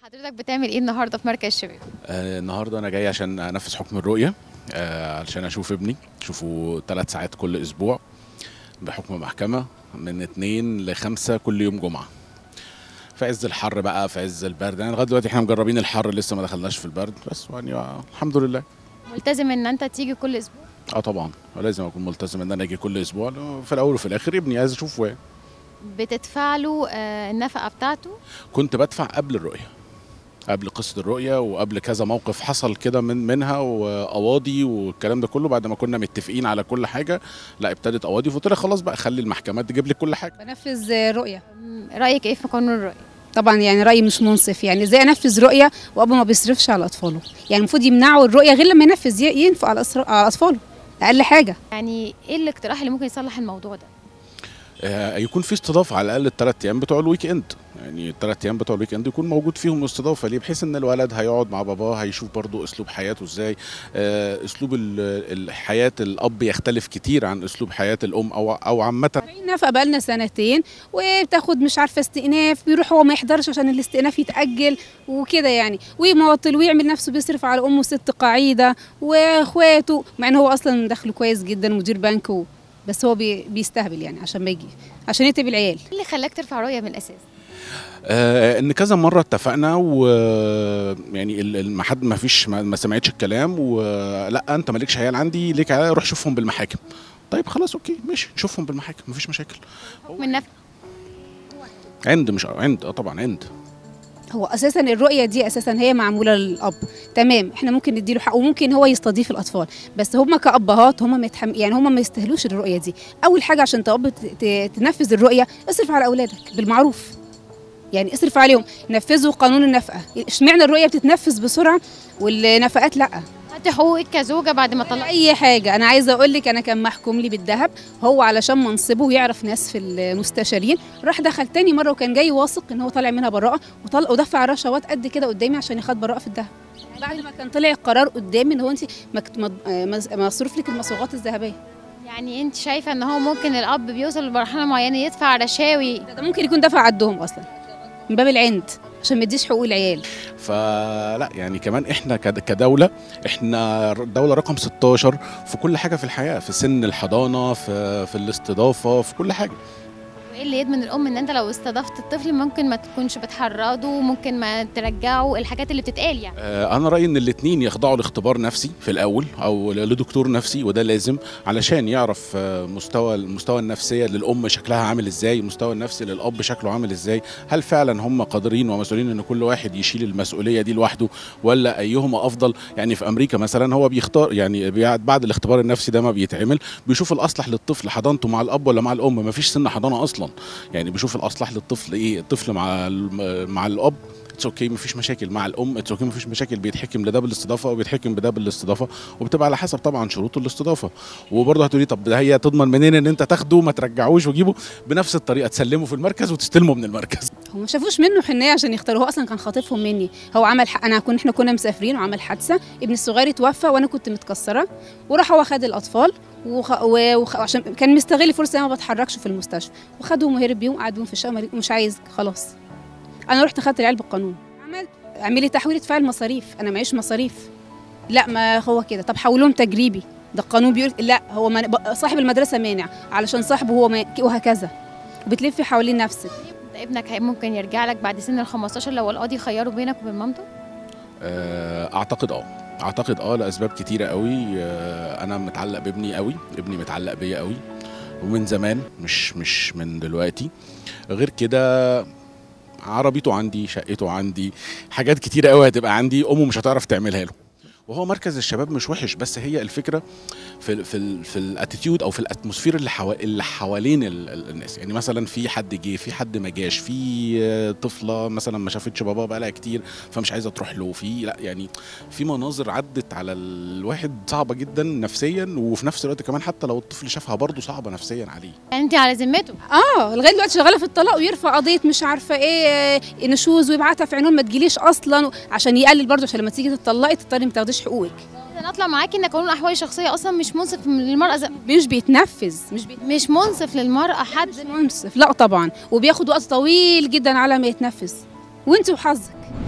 حضرتك بتعمل ايه النهارده في مركز الشباب آه النهارده انا جاي عشان انفذ حكم الرؤيه آه علشان اشوف ابني اشوفه ثلاث ساعات كل اسبوع بحكم محكمه من اتنين لخمسة كل يوم جمعه في عز الحر بقى في عز البرد يعني لغايه دلوقتي احنا مجربين الحر لسه ما دخلناش في البرد بس يعني آه الحمد لله ملتزم ان انت تيجي كل اسبوع اه طبعا لازم اكون ملتزم ان انا اجي كل اسبوع لأنه في الاول وفي الاخر ابني عايز اشوفه يعني. بتدفع له آه، النفقه بتاعته كنت بدفع قبل الرؤيه قبل قصه الرؤيه وقبل كذا موقف حصل كده من منها وقواضي والكلام ده كله بعد ما كنا متفقين على كل حاجه لا ابتدت قواضي فقلت لها خلاص بقى خلي المحكمات تجيب لك كل حاجه بنفذ رؤية مم، رايك ايه في قانون الرؤيه طبعا يعني رأيي مش منصف يعني ازاي انفذ رؤية وابو ما بيصرفش على اطفاله يعني المفروض يمنعوا الرؤية غير لما ينفذ ي- ينفق على أسر- على اطفاله اقل حاجة يعني ايه الاقتراح اللي ممكن يصلح الموضوع ده آه، يكون في استضافه على الاقل الثلاث ايام بتوع الويك اند يعني الثلاث ايام بتوع الويك اند يكون موجود فيهم استضافه ليه بحيث ان الولد هيقعد مع باباه هيشوف برضو اسلوب حياته ازاي آه، اسلوب ال- الحياه الاب يختلف كتير عن اسلوب حياه الام او او عامه نفق بقالنا سنتين وبتاخد مش عارفة استئناف بيروح هو ما يحضرش عشان الاستئناف يتأجل وكده يعني ويماطل ويعمل نفسه بيصرف على امه ست قاعدة واخواته مع ان هو اصلا دخله كويس جدا مدير بنك و... بس هو بي... بيستهبل يعني عشان ما يجي عشان يتعب العيال ايه اللي خلاك ترفع رؤيه من الاساس آه ان كذا مره اتفقنا و يعني ال- ال- ما حد ما فيش ما ما سمعتش الكلام ولا انت مالكش عيال عندي ليك عيال روح شوفهم بالمحاكم طيب خلاص اوكي ماشي نشوفهم بالمحاكم مفيش مشاكل حكم النفقه عند مش عند اه طبعا عند هو اساسا الرؤيه دي اساسا هي معموله للاب تمام احنا ممكن نديله حق وممكن هو يستضيف الاطفال بس هم كابهات هم متحم... يعني هم ما يستاهلوش الرؤيه دي اول حاجه عشان تاب ت- ت- تنفذ الرؤيه اصرف على اولادك بالمعروف يعني اصرف عليهم نفذوا قانون النفقه اشمعنى الرؤيه بتتنفذ بسرعه والنفقات لا خدت حقوقك كزوجه بعد ما ولا طلعت اي حاجه انا عايزه اقول لك انا كان محكوم لي بالذهب هو علشان منصبه ويعرف ناس في المستشارين راح دخل تاني مره وكان جاي واثق ان هو طالع منها براءه وطلع ودفع رشوات قد كده قدامي عشان ياخد براءه في الذهب بعد ما كان طلع القرار قدامي ان هو انت مكت- مض- آه، مز- مصروف لك المصروفات الذهبيه يعني انت شايفه ان هو ممكن الاب بيوصل لمرحله معينه يدفع رشاوي ده, ده ممكن يكون دفع عدهم اصلا من باب العند عشان ما يديش حقوق العيال فلا يعني كمان احنا كد- كدوله احنا دوله رقم 16 في كل حاجه في الحياه في سن الحضانه في في الاستضافه في كل حاجه وايه اللي يضمن الام ان انت لو استضفت الطفل ممكن ما تكونش بتحرضه ممكن ما ترجعه الحاجات اللي بتتقال يعني آه، انا رايي ان الاثنين يخضعوا لاختبار نفسي في الاول او لدكتور نفسي وده لازم علشان يعرف آه، مستوى المستوى النفسيه للام شكلها عامل ازاي المستوى النفسي للاب شكله عامل ازاي هل فعلا هم قادرين ومسؤولين ان كل واحد يشيل المسؤوليه دي لوحده ولا ايهما افضل يعني في امريكا مثلا هو بيختار يعني بيع- بعد الاختبار النفسي ده ما بيتعمل بيشوف الاصلح للطفل حضانته مع الاب ولا مع الام ما فيش سن حضانه اصلا يعني بيشوف الاصلح للطفل ايه الطفل مع الم- مع الاب اتس اوكي مفيش مشاكل مع الام اتس اوكي مفيش مشاكل بيتحكم لده بالاستضافه وبيتحكم بده بالاستضافه وبتبقى على حسب طبعا شروط الاستضافه وبرضه هتقولي طب ده هي تضمن منين ان انت تاخده ما ترجعوش وتجيبه بنفس الطريقه تسلمه في المركز وتستلمه من المركز هم ما شافوش منه حنيه عشان يختاروا هو اصلا كان خاطفهم مني هو عمل ح... انا كنا احنا كنا مسافرين وعمل حادثه ابني الصغير اتوفى وانا كنت متكسره وراح هو خد الاطفال وخ... و... وخ... عشان كان مستغل فرصه انا ما بتحركش في المستشفى وخدهم وهرب بيهم قعد بيهم في الشقه مر- مش عايز خلاص انا رحت خدت العيال بالقانون عملت اعملي تحويل ادفعي المصاريف انا معيش مصاريف لا ما هو كده طب حولهم تجريبي ده القانون بيقول لا هو من... صاحب المدرسه مانع علشان صاحبه هو ما... وهكذا بتلفي حوالين نفسك ده ابنك هي- ممكن يرجع لك بعد سن ال 15 لو القاضي خيره بينك وبين مامته آه، اعتقد اه اعتقد اه لاسباب كتيره قوي آه، انا متعلق بابني قوي ابني متعلق بيا قوي ومن زمان مش مش من دلوقتي غير كده عربيته عندي شقته عندي حاجات كتيره قوي هتبقى عندي امه مش هتعرف تعملها له وهو مركز الشباب مش وحش بس هي الفكره في ال في ال في الاتيتيود او في الاتموسفير اللي حوا اللي حوالين ال ال الناس يعني مثلا في حد جه في حد ما جاش في آه، طفله مثلا ما شافتش باباها بقالها كتير فمش عايزه تروح له في لا يعني في مناظر عدت على الواحد صعبه جدا نفسيا وفي نفس الوقت كمان حتى لو الطفل شافها برضه صعبه نفسيا عليه يعني انت على ذمته اه لغايه دلوقتي شغاله في الطلاق ويرفع قضيه مش عارفه ايه آه، نشوز ويبعتها في عنوان ما تجيليش اصلا عشان يقلل برضه عشان لما تيجي تطلقي تضطري ما تاخديش حقوقك انا اطلع معاكي ان قانون الاحوال الشخصيه اصلا مش منصف للمراه زي مش بيتنفذ مش بيت... مش منصف للمراه حد منصف لا طبعا وبياخد وقت طويل جدا على ما يتنفذ وانت وحظك